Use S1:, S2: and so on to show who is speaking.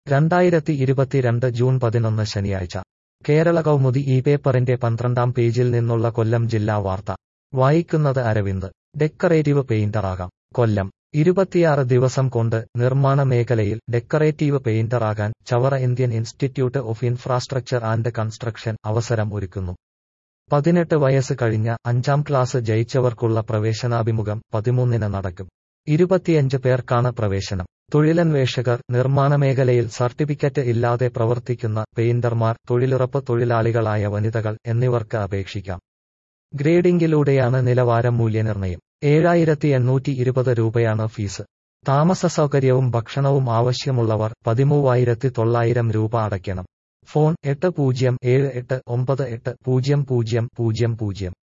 S1: രണ്ടായിരത്തി ഇരുപത്തിരണ്ട് ജൂൺ പതിനൊന്ന് ശനിയാഴ്ച കേരള കൗമുദി ഈ പേപ്പറിന്റെ പന്ത്രണ്ടാം പേജിൽ നിന്നുള്ള കൊല്ലം ജില്ലാ വാർത്ത വായിക്കുന്നത് അരവിന്ദ് ഡെക്കറേറ്റീവ് പെയിന്ററാകാം കൊല്ലം ഇരുപത്തിയാറ് ദിവസം കൊണ്ട് നിർമ്മാണ മേഖലയിൽ ഡെക്കറേറ്റീവ് പെയിന്ററാകാൻ Chavara Indian institute of infrastructure and construction അവസരം ഒരുക്കുന്നു പതിനെട്ട് വയസ്സ് കഴിഞ്ഞ അഞ്ചാം ക്ലാസ് ജയിച്ചവർക്കുള്ള പ്രവേശനാഭിമുഖം പതിമൂന്നിന് നടക്കും ഇരുപത്തിയഞ്ച് പേർക്കാണ് പ്രവേശനം തൊഴിലന്വേഷകർ നിർമ്മാണ മേഖലയിൽ സർട്ടിഫിക്കറ്റ് ഇല്ലാതെ പ്രവർത്തിക്കുന്ന പെയിന്റർമാർ തൊഴിലുറപ്പ് തൊഴിലാളികളായ വനിതകൾ എന്നിവർക്ക് അപേക്ഷിക്കാം ഗ്രേഡിംഗിലൂടെയാണ് നിലവാരം മൂല്യനിർണ്ണയം ഏഴായിരത്തി എണ്ണൂറ്റി ഇരുപത് രൂപയാണ് ഫീസ് താമസ സൗകര്യവും ഭക്ഷണവും ആവശ്യമുള്ളവർ പതിമൂവായിരത്തി തൊള്ളായിരം രൂപ അടയ്ക്കണം ഫോൺ എട്ട് പൂജ്യം ഏഴ് എട്ട് ഒമ്പത് എട്ട് പൂജ്യം പൂജ്യം പൂജ്യം പൂജ്യം